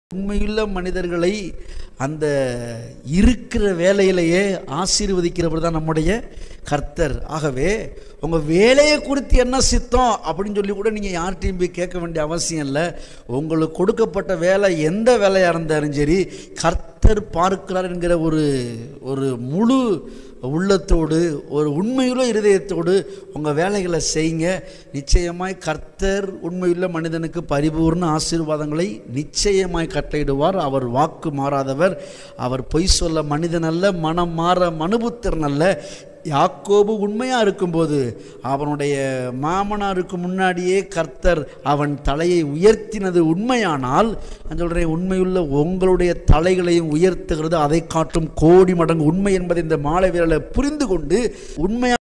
உண்மையுள்ள மனிதர்களை அந்த இருக்கிற வேலையிலேயே ஆசீர்வதிக்கிறவர் தான் நம்முடைய கர்த்தர் ஆகவே உங்கள் வேலையை குறித்து என்ன சித்தம் அப்படின்னு சொல்லி கூட நீங்கள் யார்கிட்டையும் போய் கேட்க வேண்டிய அவசியம் இல்லை உங்களுக்கு கொடுக்கப்பட்ட வேலை எந்த வேலையாக இருந்தாலும் சரி கர்த்தர் பார்க்கிறார் என்கிற ஒரு ஒரு முழு உள்ளத்தோடு ஒரு உண்மையுள்ள இருதயத்தோடு உங்கள் வேலைகளை செய்யுங்க நிச்சயமாய் கர்த்தர் உண்மையுள்ள மனிதனுக்கு பரிபூர்ண ஆசீர்வாதங்களை நிச்சயமாய் கட்டளையிடுவார் அவர் வாக்கு மாறாதவர் அவர் பொய் சொல்ல மனிதன் அல்ல மனம் மாற மனுபுத்திரன் அல்ல யாக்கோபு உண்மையாக இருக்கும்போது அவனுடைய மாமனாருக்கு முன்னாடியே கர்த்தர் அவன் தலையை உயர்த்தினது உண்மையானால் நான் சொல்கிறேன் உண்மையுள்ள உங்களுடைய தலைகளையும் உயர்த்துகிறது அதை காட்டும் கோடி மடங்கு உண்மை என்பதை இந்த மாலை வீரலை புரிந்து கொண்டு உண்மையாக